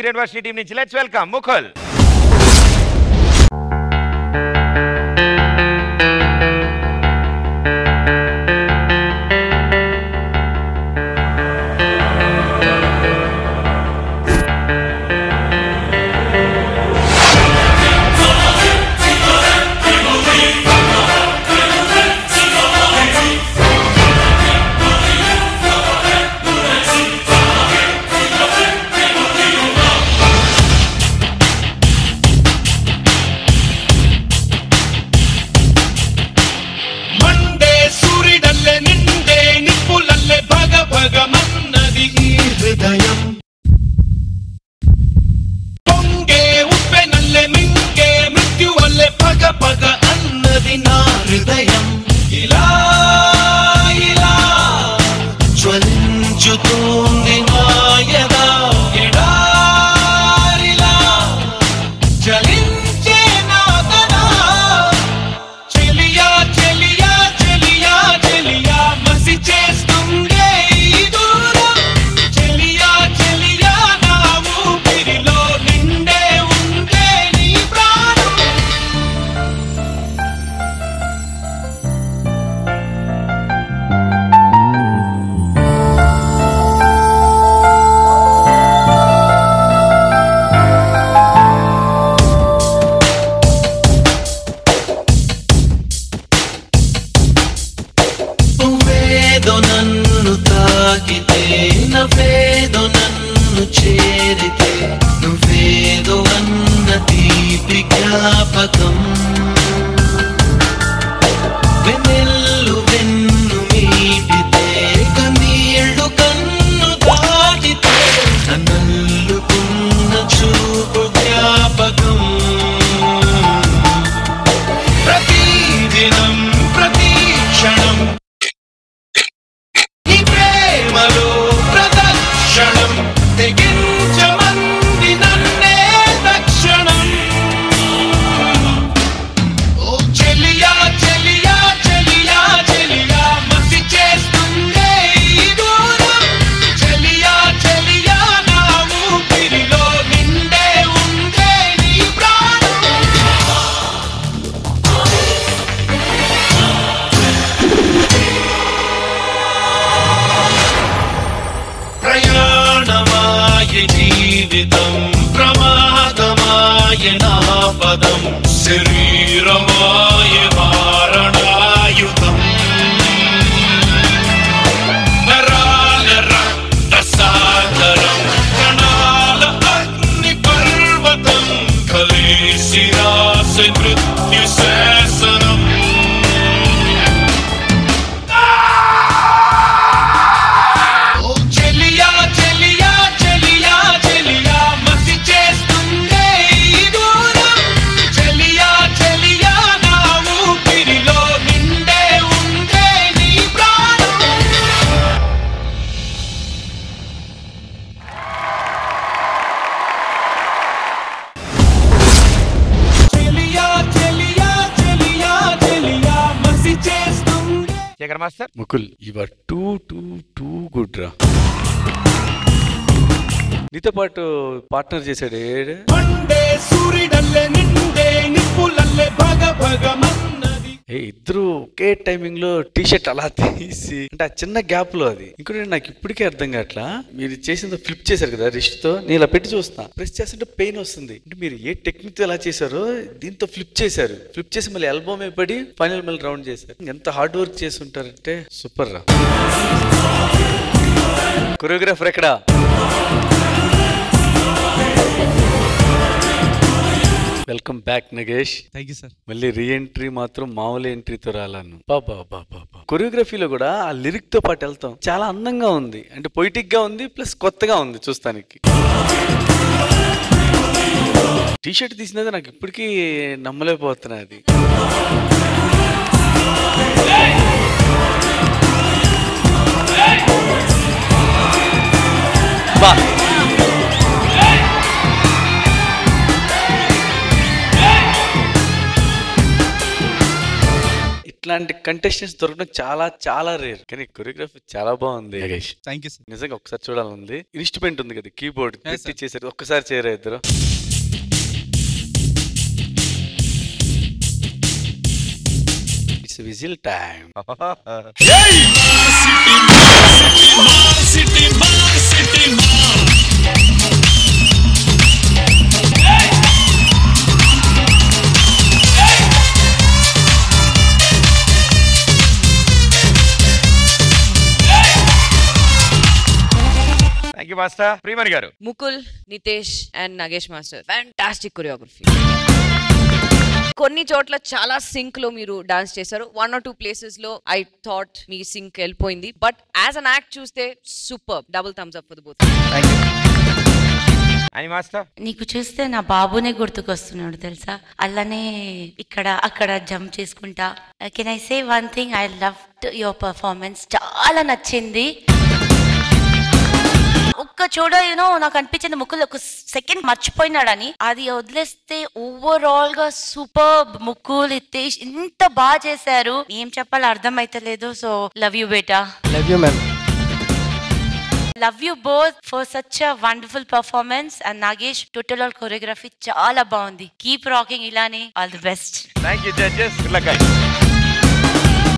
Ramoji university team నుంచి let's welcome Mukul ಮಂಡೆ ಸೂರಿಡಲ್ಲೆ ನಿಂಡೆ ನಿಪ್ಪುಲಲ್ಲೆ ಭಗ ಭಗ ಮನ್ನದಿ ಈ ಹೃದಯ పొంగే ఉప్పెనల్లె మింగే మృత్యువల్లె పగ పగ అన్నది నా హృదయం ఇలా ఇలా జ్వలించుతోంది నాయదా ఎడారిలా చలించే నాదనా చెలియా చెలియా చెలియా చెలియా మసి చేస్తుండే ఈ దూరం చెలియా చెలియా నా ఊపిరిలో నిండే ఉండే నీ ప్రాణం నువ్వేదో నన్ను తాకితే నవ్వేదో నన్ను చేరితే నువ్వేదో అన్న తీపి జ్ఞాపకం వెన్నెల్లు వెన్ను మీటితే కన్నీళ్ళు కన్ను దాటితే నన్నల్లుకున్న చూపు జ్ఞాపకం ప్రతిదినం ప్రతి క్షణం ఈ ప్రేమలో ప్రదక్షణం తెగించమంది నన్నే తక్షణం ఓ చెలియా చెలియా చెలియా చెలియా మసి చేస్తుందే ఈ దూరం చెలియా చెలియా నా ఊపిరిలో నిండే ఉండే నీ ప్రాణం ప్రయాణమాయ జీవితం ప్రమాదమాయ నా పదం శరీరమాయ మారణాయుధం నరాల రక్త సాగరం కణాల అగ్ని పర్వతం కలిసి రాసే మృత్యు శాసనం ఓ చెలియా చెలియా చెలియా చెలియా మసి చేస్తుందే ఈ దూరం చెలియా చెలియా నా ఊపిరిలో నిండే ఉండే నీ ప్రాణం చెలియా చెలియా చెలియా చెలియా మసి చేస్తుందే Shekhar master Mukul you are too too too good రా నీతో పాటు పార్ట్నర్ చేశాడు ఏడు మండే సూర్యుడల్లె నిండే నిప్పులల్లె భగ భగ మన్నది ఏ ఇద్దరు ఒకే టైమింగ్ లో టీ షర్ట్ అలా తీసి అంటే ఆ చిన్న గ్యాప్ లో అది ఇంకోటి నాకు ఇప్పటికే అర్థం కావట్లా మీరు చేసింది ఫ్లిప్ చేశారు కదా రిస్ట్ తో నేను ఇలా పెట్టి చూస్తా ప్రెస్ చేస్తుంటే పెయిన్ వస్తుంది అంటే మీరు ఏ టెక్నిక్ తో ఎలా చేశారో దీంతో ఫ్లిప్ చేశారు ఫ్లిప్ చేసి మళ్ళీ ఎల్బోమే పడి ఫైనల్ మళ్ళీ రౌండ్ చేశారు ఎంత హార్డ్ వర్క్ చేసి ఉంటారంటే సూపర్ రా కొరియోగ్రాఫర్ ఎక్కడా welcome back Nagesh thank you sir మళ్ళీ రీ ఎంట్రీ మాత్రం మామూలు ఎంట్రీతో రాలను బాబా బాబా కొరియోగ్రఫీలో కూడా ఆ లిరిక్ తో పాటు వెళ్తాం చాలా అందంగా ఉంది అంటే పొయిటిక్ గా ఉంది ప్లస్ కొత్తగా ఉంది చూస్తానికి టీ షర్ట్ తీసినది నాకు ఇప్పటికీ నమ్మలేకపోతున్నా అది బా ఇట్లాంటి కంటెస్టెంట్స్ దొరకడం చాలా చాలా రేర్ కానీ కొరియోగ్రఫీ చాలా బాగుంది నాగేష్ థ్యాంక్ యూ సార్ నిజంగా ఒకసారి చూడాలనుంది ఇన్స్ట్రుమెంట్ ఉంది కదా కీబోర్డ్ Yes, పెట్టి sir. చేశారు ఒక్కసారి చేయరా ఇద్దరు it's whistle time Seeti Maar Seeti Maar thank you master Priyamani గారు Mukul Nitesh and Nagesh master fantastic choreography కొన్ని చోట్ల చాలా సింక్ లో మీరు డాన్స్ చేశారు వన్ ఆర్ టూ ప్లేసెస్ లో ఐ థాట్ మీ సింక్ వెళ్ళిపోయింది బట్ యాజ్ అన్ యాక్ట్ చూస్తే super double thumbs up for both thank you అని మాస్టర్ నీకు చూస్తే నా బాబునే గుర్తుకొస్తున్నాడు తెలుసా అలానే ఇక్కడ అక్కడ జంప్ చేసుకుంటా can I say one thing I love your performance చాలా నచ్చింది ఒక్క చూడ యూనో నాకు అనిపించింది ముక్కులు ఒక సెకండ్ మర్చిపోయినాడని అది వదిలేస్తే ఓవరాల్ గా సూపర్ ముక్కులు ఎత్తేసి ఇంత బాగా చేశారు ఏం చెప్పాలో అర్థం అయితలేదు సో లవ్ యూ బేటా love you ma'am love you both for such a wonderful performance and Nagesh total all choreography చాలా బాగుంది కీప్ రాకింగ్ ఇలానే all the best thank you judges good luck